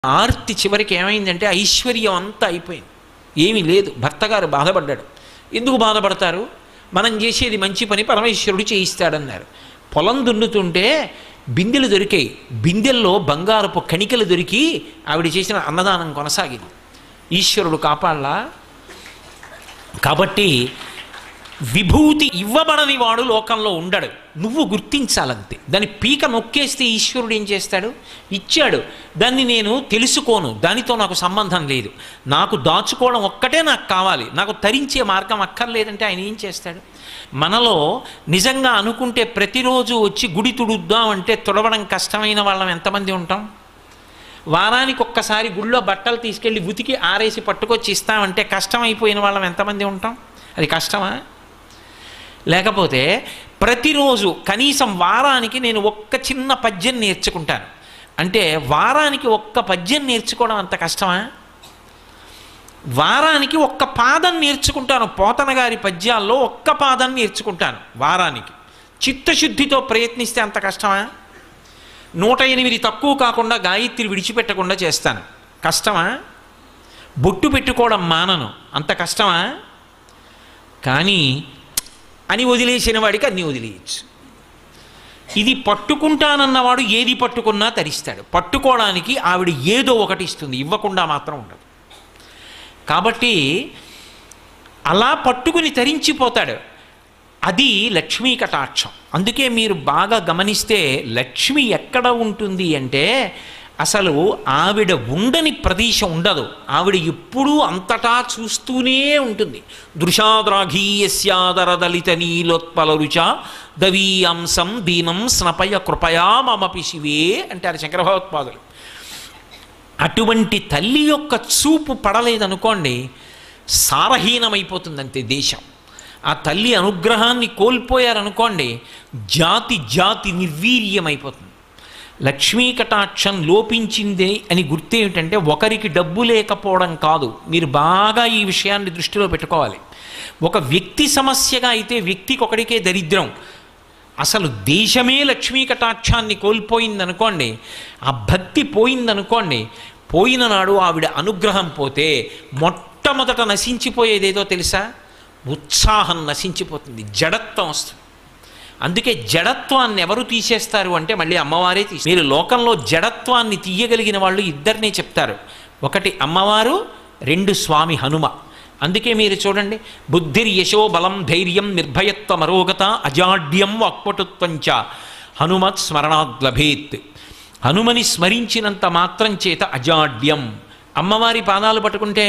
ఆర్తి చివరికి ఏమైందంటే ఐశ్వర్యం అంతా అయిపోయింది ఏమీ లేదు భర్త గారు బాధపడ్డాడు ఎందుకు బాధపడతారు మనం చేసేది మంచి పని పరమేశ్వరుడు చేయిస్తాడన్నారు పొలం దున్నుతుంటే బిందెలు దొరికాయి బిందెల్లో బంగారపు కణికలు దొరికి ఆవిడ చేసిన అన్నదానం కొనసాగింది ఈశ్వరుడు కాపాడలా కాబట్టి విభూతి ఇవ్వబడని వాడు లోకంలో ఉండడు నువ్వు గుర్తించాలంతే దాని పీక నొక్కేస్తే ఈశ్వరుడు ఏం చేస్తాడు ఇచ్చాడు దాన్ని నేను తెలుసుకోను దానితో నాకు సంబంధం లేదు నాకు దాచుకోవడం ఒక్కటే నాకు కావాలి నాకు తరించే మార్గం అక్కర్లేదంటే ఆయన ఏం చేస్తాడు మనలో నిజంగా అనుకుంటే ప్రతిరోజు వచ్చి గుడి తుడుద్దాం అంటే తుడవడం కష్టమైన వాళ్ళం ఎంతమంది ఉంటాం వారానికి ఒక్కసారి గుళ్ళో బట్టలు తీసుకెళ్ళి ఉతికి ఆరేసి పట్టుకొచ్చి ఇస్తామంటే కష్టమైపోయిన వాళ్ళం ఎంతమంది ఉంటాం అది కష్టమా లేకపోతే ప్రతిరోజు కనీసం వారానికి నేను ఒక్క చిన్న పద్యం నేర్చుకుంటాను అంటే వారానికి ఒక్క పద్యం నేర్చుకోవడం అంత కష్టమా వారానికి ఒక్క పాదం నేర్చుకుంటాను పోతన గారి పద్యాల్లో ఒక్క పాదం నేర్చుకుంటాను వారానికి చిత్తశుద్ధితో ప్రయత్నిస్తే అంత కష్టమా నూట ఎనిమిది తక్కువ కాకుండా గాయత్రి విడిచిపెట్టకుండా చేస్తాను కష్టమా బొట్టు పెట్టుకోవడం మానను అంత కష్టమా కానీ అని వదిలేసిన వాడికి అన్నీ వదిలేయచ్చు ఇది పట్టుకుంటానన్నవాడు ఏది పట్టుకున్నా తరిస్తాడు పట్టుకోవడానికి ఆవిడ ఏదో ఒకటి ఇస్తుంది ఇవ్వకుండా మాత్రం ఉండదు కాబట్టి అలా పట్టుకుని తరించిపోతాడు అది లక్ష్మీ కటాక్షం అందుకే మీరు బాగా గమనిస్తే లక్ష్మి ఎక్కడ ఉంటుంది అంటే అసలు ఆవిడ ఉండని ప్రదేశం ఉండదు ఆవిడ ఎప్పుడూ అంతటా చూస్తూనే ఉంటుంది దృశాద్రాఘీయస్యాదరదలిత నీలోత్పల రుచ దవీయాంసం దీనం స్నపయ కృపయా మమపి శివే అంటారు శంకరభగవత్పాదులు అటువంటి తల్లి యొక్క చూపు పడలేదనుకోండి సారహీనమైపోతుందంతే దేశం ఆ తల్లి అనుగ్రహాన్ని కోల్పోయారనుకోండి జాతి జాతి నిర్వీర్యమైపోతుంది లక్ష్మీ కటాక్షం లోపించింది అని గుర్తేమిటంటే ఒకరికి డబ్బు లేకపోవడం కాదు మీరు బాగా ఈ విషయాన్ని దృష్టిలో పెట్టుకోవాలి ఒక వ్యక్తి సమస్యగా అయితే వ్యక్తికి ఒకడికే దరిద్రం అసలు దేశమే లక్ష్మీ కటాక్షాన్ని కోల్పోయిందనుకోండి ఆ భక్తి పోయిందనుకోండి పోయిన నాడు ఆవిడ అనుగ్రహం పోతే మొట్టమొదట నశించిపోయేదేదో తెలుసా ఉత్సాహం నశించిపోతుంది జడత్వం వస్తుంది అందుకే జడత్వాన్ని ఎవరు తీసేస్తారు అంటే మళ్ళీ అమ్మవారే తీసి మీరు లోకంలో జడత్వాన్ని తీయగలిగిన వాళ్ళు ఇద్దరినే చెప్తారు ఒకటి అమ్మవారు రెండు స్వామి హనుమ అందుకే మీరు చూడండి బుద్ధిర్ యశో బలం ధైర్యం నిర్భయత్వ మరోగత అజాడ్యం వాక్పటుత్వంచ హనుమత్ స్మరణాద్ లభేత్ హనుమని స్మరించినంత మాత్రం చేత అజాడ్యం అమ్మవారి పాదాలు పట్టుకుంటే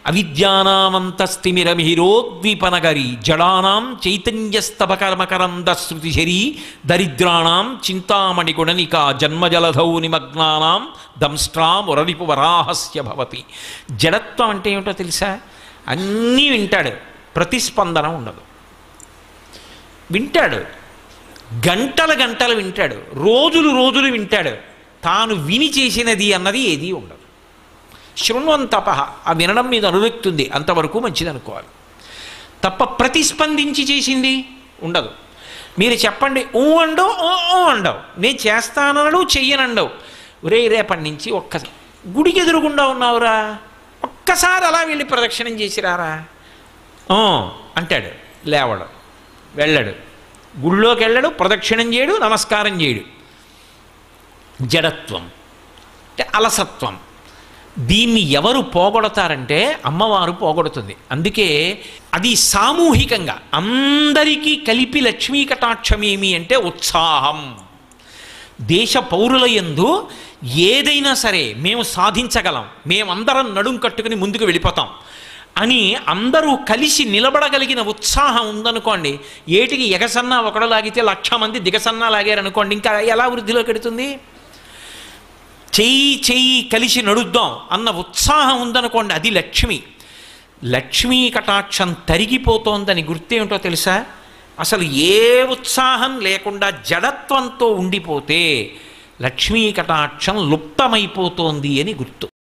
అవిద్యానామంతస్తిమిరమిహిరోద్వీపనగరి జడానాం చైతన్యస్తభకర్మకరంద శృతిశరీ దరిద్రాణాం చింతామణి గుణనిక జన్మజలధౌ నిమగ్నానాం దంష్ట్రామురరిపు వరాహస్య భవతి జడత్వం అంటే ఏమిటో తెలుసా అన్నీ వింటాడు ప్రతిస్పందన ఉండదు వింటాడు గంటల గంటలు వింటాడు రోజులు రోజులు వింటాడు తాను విని చేసినది అన్నది ఏదీ ఉండదు శృణ్వంతప ఆ వినడం మీద అనురక్తి ఉంది అంతవరకు మంచిది అనుకోవాలి తప్ప ప్రతిస్పందించి చేసింది ఉండదు మీరు చెప్పండి ఊ అండవు ఊ ఊ అండవు నేను చేస్తానడు చెయ్యనండవు ఒరే రేపటి నుంచి ఒక్క గుడికి ఎదురుగుండా ఉన్నావురా ఒక్కసారి అలా వెళ్ళి ప్రదక్షిణం చేసిరారా "ఆ" అంటాడు లేవడు వెళ్ళడు గుళ్ళోకి వెళ్ళడు ప్రదక్షిణం చేయడు నమస్కారం చేయడు జడత్వం అంటే అలసత్వం దీన్ని ఎవరు పోగొడతారంటే అమ్మవారు పోగొడుతుంది అందుకే అది సామూహికంగా అందరికీ కలిపి లక్ష్మీ కటాక్షం ఏమి అంటే ఉత్సాహం దేశ పౌరుల యందు ఏదైనా సరే మేము సాధించగలం మేమందరం నడుం కట్టుకుని ముందుకు వెళ్ళిపోతాం అని అందరూ కలిసి నిలబడగలిగిన ఉత్సాహం ఉందనుకోండి ఏటికి ఎగసన్నా ఒకడు లాగితే లక్ష మంది దిగసన్నా లాగారనుకోండి ఇంకా ఎలా వృద్ధిలోకి ఎడుతుంది చెయ్యి చెయ్యి కలిసి నడుద్దాం అన్న ఉత్సాహం ఉందనుకోండి అది లక్ష్మి లక్ష్మీ కటాక్షం తరిగిపోతోందని గుర్తేమిటో తెలుసా అసలు ఏ ఉత్సాహం లేకుండా జడత్వంతో ఉండిపోతే లక్ష్మీ కటాక్షం లుప్తమైపోతోంది అని గుర్తు